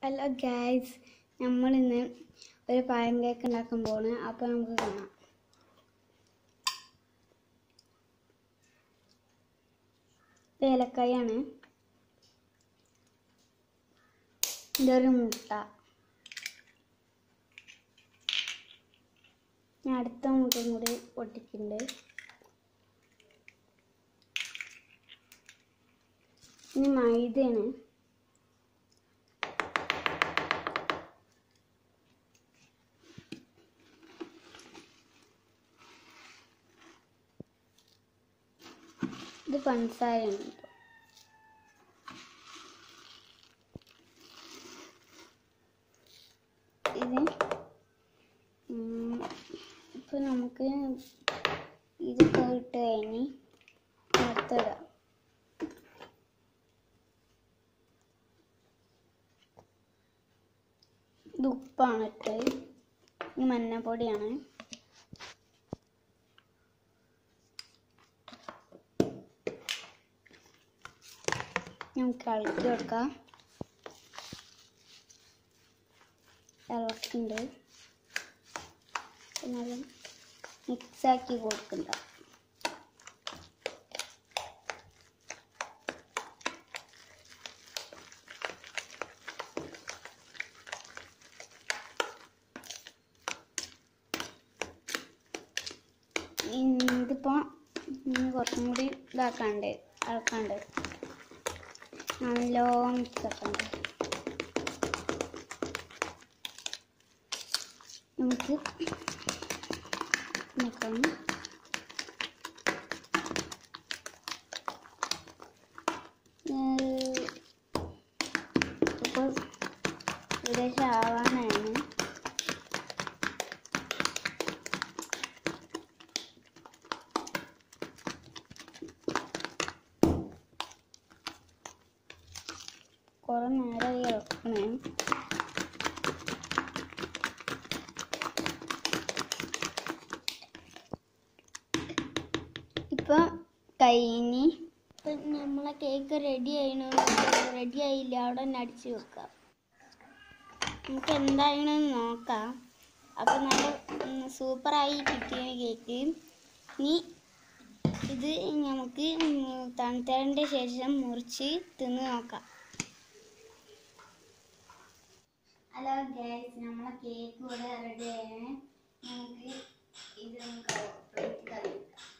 hello guys നമ്മളിന്ന് ഒരു പഴം കേക്ക് ഉണ്ടാക്കാൻ പോണ് അപ്പോൾ നമുക്ക് കാണാം ഇത് ഏലക്കായാണ് ഇതൊരു മുട്ട ഞാൻ അടുത്ത മുട്ടയും കൂടി പൊട്ടിക്കുന്നുണ്ട് ഇനി മൈദയാണ് ഇത് പഞ്ചസാരയാണ് കേട്ടോ ഇത് ഇപ്പം നമുക്ക് ഇതൊക്കെ ഇട്ട് കഴിഞ്ഞ് അടുത്തിടാം ഇത് ഉപ്പാണ് ഇട്ടത് ഇത് മഞ്ഞപ്പൊടിയാണ് നമുക്ക് ഇളക്കി വെക്കാം ഇളക്കുന്നുണ്ട് എന്നാലും മിക്സാക്കി കൊടുക്കണ്ട ഇതിപ്പോൾ കുറച്ചും കൂടി ഇതാക്കാണ്ട് ഇളക്കാണ്ട് നല്ലോണം മിക്സ് ആക്കണ്ട നമുക്ക് നോക്കാം ഇപ്പോൾ ഏകദേശം ആവാനാണ് കുറേ നേരമായി ഇളക്കണേ ഇപ്പം കഴിഞ്ഞ് ഇപ്പം നമ്മളെ കേക്ക് റെഡി ആയിണോ റെഡി ആയില്ല അവിടെ തന്നെ അടിച്ച് വെക്കാം നമുക്ക് എന്തായണെന്ന് നോക്കാം അപ്പം നല്ല സൂപ്പറായി കിട്ടിയ കേക്ക് ഇനി ഇത് നമുക്ക് തണുത്തതിൻ്റെ ശേഷം മുറിച്ച് തിന്ന് നോക്കാം ഹലോ ഗൈസ് നമ്മളെ കേക്ക് ഇവിടെ റെഡി ആയാണ് നമുക്ക് ഇത് നമുക്ക് പ്ലേറ്റ് കളിക്കാം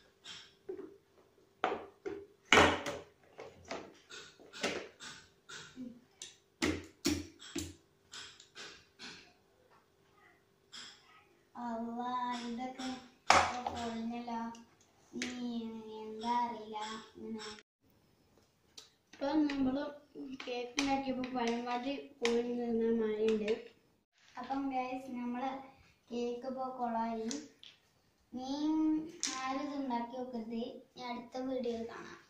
അല്ല ഇതൊക്കെ പൊളിഞ്ഞല്ലോ നീ എന്താ അറിയില്ല ഇങ്ങനെ ഇപ്പൊ നമ്മള് കേക്ക് ഉണ്ടാക്കിയപ്പോ പഴംപാതി പൊളിഞ്ഞ മഴയുണ്ട് അപ്പം ഗൈസ് നമ്മള് കേക്ക് ഇപ്പോൾ കൊളായി നീ ആരും ഇത് ഉണ്ടാക്കി വെക്കരുത് ഞാൻ അടുത്ത വീഡിയോയിൽ കാണാം